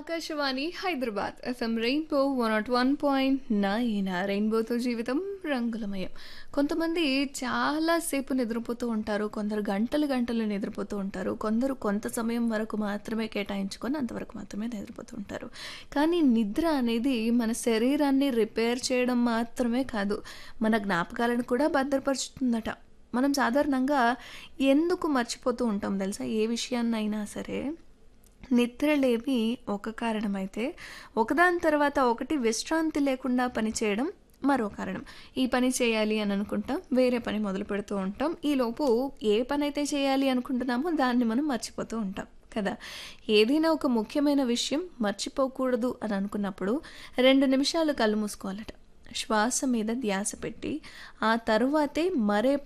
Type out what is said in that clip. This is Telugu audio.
Akashvani Hyderabad FM rainbow one nought one point nine రెయిన్బోతో జీవితం రంగులమయం కొంతమంది చాలాసేపు నిద్రపోతూ ఉంటారు కొందరు గంటలు గంటలు నిద్రపోతూ ఉంటారు కొందరు కొంత సమయం వరకు మాత్రమే కేటాయించుకొని అంతవరకు మాత్రమే నిద్రపోతూ ఉంటారు కానీ నిద్ర అనేది మన శరీరాన్ని రిపేర్ చేయడం మాత్రమే కాదు మన జ్ఞాపకాలను కూడా భద్రపరుచుతుందట మనం సాధారణంగా ఎందుకు మర్చిపోతూ ఉంటాం తెలుసా ఏ విషయాన్నైనా సరే నిద్రలేమి ఒక కారణమైతే ఒకదాని తర్వాత ఒకటి విశ్రాంతి లేకుండా పనిచేయడం మరో కారణం ఈ పని చేయాలి అని అనుకుంటాం వేరే పని మొదలు పెడుతూ ఉంటాం ఈలోపు ఏ పని అయితే చేయాలి అనుకుంటున్నామో దాన్ని మనం మర్చిపోతూ ఉంటాం కదా ఏదైనా ఒక ముఖ్యమైన విషయం మర్చిపోకూడదు అని అనుకున్నప్పుడు రెండు నిమిషాలు కళ్ళు మూసుకోవాలట శ్వాస మీద ధ్యాస పెట్టి ఆ తరువాతే మరే